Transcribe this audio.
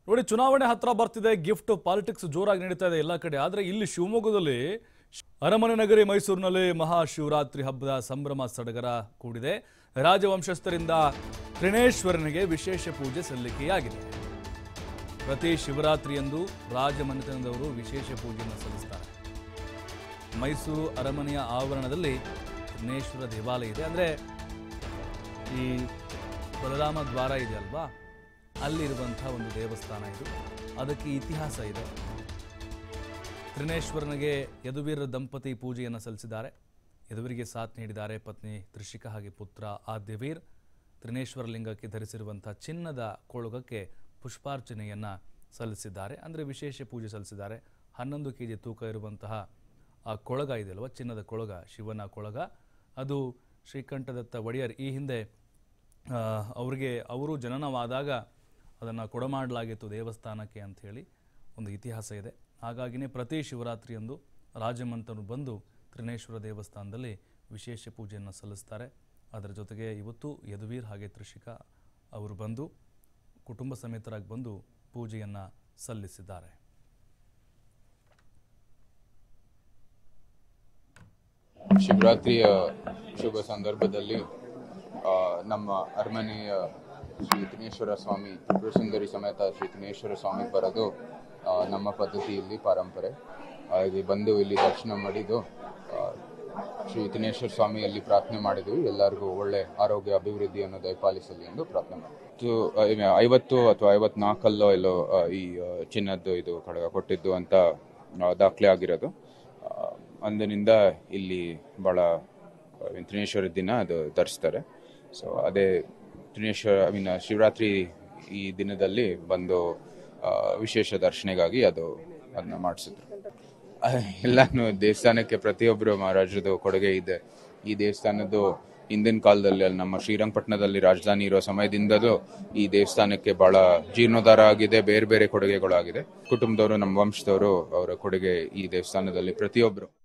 ನೋಡಿ ಚುನಾವಣೆ ಹತ್ರ ಬರ್ತಿದೆ ಗಿಫ್ಟ್ ಪಾಲಿಟಿಕ್ಸ್ ಜೋರಾಗಿ ನಡೀತಾ ಇದೆ ಎಲ್ಲ ಕಡೆ ಆದರೆ ಇಲ್ಲಿ ಶಿವಮೊಗ್ಗದಲ್ಲಿ ಅರಮನೆ ನಗರಿ ಮೈಸೂರಿನಲ್ಲಿ ಮಹಾಶಿವರಾತ್ರಿ ಹಬ್ಬದ ಸಂಭ್ರಮ ಸಡಗರ ಕೂಡಿದೆ ರಾಜವಂಶಸ್ಥರಿಂದ ತ್ರಿನೇಶ್ವರನಿಗೆ ವಿಶೇಷ ಪೂಜೆ ಸಲ್ಲಿಕೆಯಾಗಿದೆ ಪ್ರತಿ ಶಿವರಾತ್ರಿಯಂದು ರಾಜಮನೆತನದವರು ವಿಶೇಷ ಪೂಜೆಯನ್ನು ಸಲ್ಲಿಸ್ತಾರೆ ಮೈಸೂರು ಅರಮನೆಯ ಆವರಣದಲ್ಲಿ ತ್ರಿನೇಶ್ವರ ದೇವಾಲಯ ಇದೆ ಅಂದರೆ ಈ ಬಲರಾಮ ದ್ವಾರ ಇದೆ ಅಲ್ವಾ ಅಲ್ಲಿರುವಂಥ ಒಂದು ದೇವಸ್ಥಾನ ಇದು ಅದಕ್ಕೆ ಇತಿಹಾಸ ಇದೆ ತ್ರಿನೇಶ್ವರನಿಗೆ ಯದುವೀರ ದಂಪತಿ ಪೂಜೆಯನ್ನು ಸಲ್ಲಿಸಿದ್ದಾರೆ ಯದುವೀರಿಗೆ ಸಾಥ್ ನೀಡಿದ್ದಾರೆ ಪತ್ನಿ ತ್ರಿಷಿಕಾ ಹಾಗೆ ಪುತ್ರ ಆದ್ಯವೀರ್ ತ್ರಿನೇಶ್ವರ ಲಿಂಗಕ್ಕೆ ಧರಿಸಿರುವಂಥ ಚಿನ್ನದ ಕೊಳಗಕ್ಕೆ ಪುಷ್ಪಾರ್ಚನೆಯನ್ನು ಸಲ್ಲಿಸಿದ್ದಾರೆ ಅಂದರೆ ವಿಶೇಷ ಪೂಜೆ ಸಲ್ಲಿಸಿದ್ದಾರೆ ಹನ್ನೊಂದು ಕೆ ಜಿ ತೂಕ ಇರುವಂತಹ ಆ ಕೊಳಗ ಇದೆಯಲ್ವ ಚಿನ್ನದ ಕೊಳಗ ಶಿವನ ಕೊಳಗ ಅದು ಶ್ರೀಕಂಠದತ್ತ ಒಡೆಯರ್ ಈ ಹಿಂದೆ ಆ, ಅವರಿಗೆ ಅವರು ಜನನವಾದಾಗ ಅದನ್ನು ಕೊಡಮಾಡಲಾಗಿತ್ತು ದೇವಸ್ಥಾನಕ್ಕೆ ಅಂಥೇಳಿ ಒಂದು ಇತಿಹಾಸ ಇದೆ ಹಾಗಾಗಿನೇ ಪ್ರತಿ ಶಿವರಾತ್ರಿಯಂದು ರಾಜಮಂತರು ಬಂದು ತ್ರಿನೇಶ್ವರ ದೇವಸ್ಥಾನದಲ್ಲಿ ವಿಶೇಷ ಪೂಜೆಯನ್ನು ಸಲ್ಲಿಸ್ತಾರೆ ಅದರ ಜೊತೆಗೆ ಇವತ್ತು ಯದುವೀರ್ ಹಾಗೆ ತ್ರಿಷಿಕಾ ಅವರು ಬಂದು ಕುಟುಂಬ ಸಮೇತರಾಗಿ ಬಂದು ಪೂಜೆಯನ್ನು ಸಲ್ಲಿಸಿದ್ದಾರೆ ಶಿವರಾತ್ರಿಯ ಶುಭ ಸಂದರ್ಭದಲ್ಲಿ ಆ, ನಮ್ಮ ಅರಮನೆಯ ಶ್ರೀ ತಿನೇಶ್ವರ ಸ್ವಾಮಿ ತ್ರಿಪುರ ಸುಂದರಿ ಸಮೇತ ಶ್ರೀ ತಿನೇಶ್ವರ ಸ್ವಾಮಿ ಬರೋದು ಆ, ನಮ್ಮ ಪದ್ಧತಿಯಲ್ಲಿ ಪರಂಪರೆ ಆ, ಇಲ್ಲಿ ಬಂದು ಇಲ್ಲಿ ದರ್ಶನ ಮಾಡಿದ್ದು ಆ, ಶ್ರೀ ತಿನೇಶ್ವರ ಸ್ವಾಮಿಯಲ್ಲಿ ಪ್ರಾರ್ಥನೆ ಮಾಡಿದ್ವಿ ಎಲ್ಲರಿಗೂ ಒಳ್ಳೆ ಆರೋಗ್ಯ ಅಭಿವೃದ್ಧಿಯನ್ನು ದಯಪಾಲಿಸಲಿ ಎಂದು ಪ್ರಾರ್ಥನೆ ಮಾಡಿದ್ವಿ ಐವತ್ತು ಅಥವಾ ಐವತ್ನಾಲ್ಕಲ್ಲೋ ಎಲ್ಲೋ ಆ, ಈ ಆ, ಚಿನ್ನದ್ದು ಇದು ಕಡಗ ಕೊಟ್ಟಿದ್ದು ಅಂತ ಆ, ದಾಖಲೆ ಆಗಿರೋದು ಆ, ಅಂದಿನಿಂದ ಇಲ್ಲಿ ಭಾಳ ತ್ರಿನೇಶ್ವರ ದಿನ ಅದು ಧರಿಸ್ತಾರೆ ಸೊ ಅದೇ ತ್ರಿನೇಶ್ವರ ಐ ಮೀನ್ ಶಿವರಾತ್ರಿ ಈ ದಿನದಲ್ಲಿ ಬಂದು ಆ, ವಿಶೇಷ ದರ್ಶನೆಗಾಗಿ ಅದು ಅದನ್ನ ಮಾಡಿಸಿದ್ರು ಎಲ್ಲಾನು ದೇವಸ್ಥಾನಕ್ಕೆ ಪ್ರತಿಯೊಬ್ಬರು ಮಹಾರಾಜರದು ಕೊಡುಗೆ ಇದೆ ಈ ದೇವಸ್ಥಾನದ್ದು ಹಿಂದಿನ ಕಾಲದಲ್ಲಿ ಅಲ್ಲಿ ನಮ್ಮ ಶ್ರೀರಂಗಪಟ್ಟಣದಲ್ಲಿ ರಾಜಧಾನಿ ಇರೋ ಸಮಯದಿಂದಲೂ ಈ ದೇವಸ್ಥಾನಕ್ಕೆ ಬಹಳ ಜೀರ್ಣೋದ್ಧಾರ ಆಗಿದೆ ಬೇರೆ ಬೇರೆ ಕೊಡುಗೆಗಳು ಆಗಿದೆ ಕುಟುಂಬದವರು ನಮ್ಮ ವಂಶದವರು ಅವರ ಕೊಡುಗೆ ಈ ದೇವಸ್ಥಾನದಲ್ಲಿ ಪ್ರತಿಯೊಬ್ಬರು